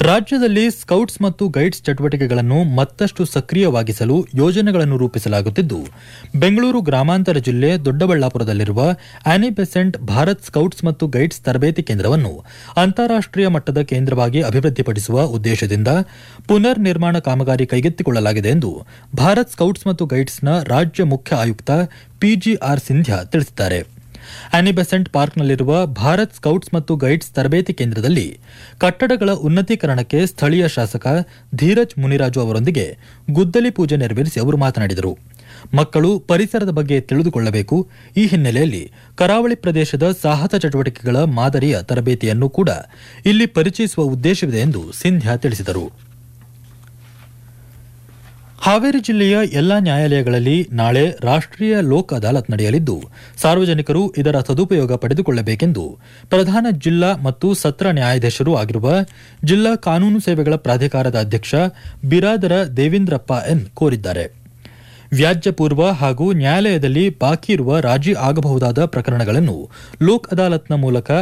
ರಾಜ್ಯದಲ್ಲಿ ಸ್ಕೌಟ್ಸ್ ಮತ್ತು ಗೈಡ್ಸ್ ಚಟುವಟಿಕೆಗಳನ್ನು ಮತ್ತಷ್ಟು ಸಕ್ರಿಯವಾಗಿಸಲು ಯೋಜನೆಗಳನ್ನು ರೂಪಿಸಲಾಗುತ್ತಿದ್ದು ಬೆಂಗಳೂರು ಗ್ರಾಮಾಂತರ ಜಿಲ್ಲೆ ದೊಡ್ಡಬಳ್ಳಾಪುರದಲ್ಲಿರುವ ಆನಿ ಬೆಸೆಂಟ್ ಭಾರತ್ ಸ್ಕೌಟ್ಸ್ ಮತ್ತು ಗೈಡ್ಸ್ ತರಬೇತಿ ಕೇಂದ್ರವನ್ನು ಅಂತಾರಾಷ್ಟೀಯ ಮಟ್ಟದ ಕೇಂದ್ರವಾಗಿ ಅಭಿವೃದ್ಧಿಪಡಿಸುವ ಉದ್ದೇಶದಿಂದ ಪುನರ್ ನಿರ್ಮಾಣ ಕಾಮಗಾರಿ ಕೈಗೆತ್ತಿಕೊಳ್ಳಲಾಗಿದೆ ಎಂದು ಭಾರತ್ ಸ್ಕೌಟ್ಸ್ ಮತ್ತು ಗೈಡ್ಸ್ನ ರಾಜ್ಯ ಮುಖ್ಯ ಆಯುಕ್ತ ಪಿಜಿಆರ್ ಸಿಂಧ್ಯಾ ತಿಳಿಸಿದ್ದಾರೆ ಆನಿಬೆಸೆಂಟ್ ಪಾರ್ಕ್ನಲ್ಲಿರುವ ಭಾರತ್ ಸ್ಕೌಟ್ಸ್ ಮತ್ತು ಗೈಡ್ಸ್ ತರಬೇತಿ ಕೇಂದ್ರದಲ್ಲಿ ಕಟ್ಟಡಗಳ ಉನ್ನತೀಕರಣಕ್ಕೆ ಸ್ಥಳೀಯ ಶಾಸಕ ಧೀರಜ್ ಮುನಿರಾಜು ಅವರೊಂದಿಗೆ ಗುದ್ದಲಿ ಪೂಜೆ ನೆರವೇರಿಸಿ ಅವರು ಮಾತನಾಡಿದರು ಮಕ್ಕಳು ಪರಿಸರದ ಬಗ್ಗೆ ತಿಳಿದುಕೊಳ್ಳಬೇಕು ಈ ಹಿನ್ನೆಲೆಯಲ್ಲಿ ಕರಾವಳಿ ಪ್ರದೇಶದ ಸಾಹಸ ಚಟುವಟಿಕೆಗಳ ಮಾದರಿಯ ತರಬೇತಿಯನ್ನು ಕೂಡ ಇಲ್ಲಿ ಪರಿಚಯಿಸುವ ಉದ್ದೇಶವಿದೆ ಎಂದು ಸಿಂಧ್ಯಾ ತಿಳಿಸಿದರು ಹಾವೇರಿ ಜಿಲ್ಲೆಯ ಎಲ್ಲಾ ನ್ಯಾಯಾಲಯಗಳಲ್ಲಿ ನಾಳೆ ರಾಷ್ಟ್ರೀಯ ಲೋಕ್ ಅದಾಲತ್ ನಡೆಯಲಿದ್ದು ಸಾರ್ವಜನಿಕರು ಇದರ ಸದುಪಯೋಗ ಪಡೆದುಕೊಳ್ಳಬೇಕೆಂದು ಪ್ರಧಾನ ಜಿಲ್ಲಾ ಮತ್ತು ಸತ್ರ ನ್ಯಾಯಾಧೀಶರೂ ಆಗಿರುವ ಜಿಲ್ಲಾ ಕಾನೂನು ಸೇವೆಗಳ ಪ್ರಾಧಿಕಾರದ ಅಧ್ಯಕ್ಷ ಬಿರಾದರ ದೇವೇಂದ್ರಪ್ಪ ಎನ್ ಕೋರಿದ್ದಾರೆ ವ್ಯಾಜ್ಯ ಪೂರ್ವ ಹಾಗೂ ನ್ಯಾಯಾಲಯದಲ್ಲಿ ಬಾಕಿ ಇರುವ ರಾಜಿ ಆಗಬಹುದಾದ ಪ್ರಕರಣಗಳನ್ನು ಲೋಕ್ ಅದಾಲತ್ನ ಮೂಲಕ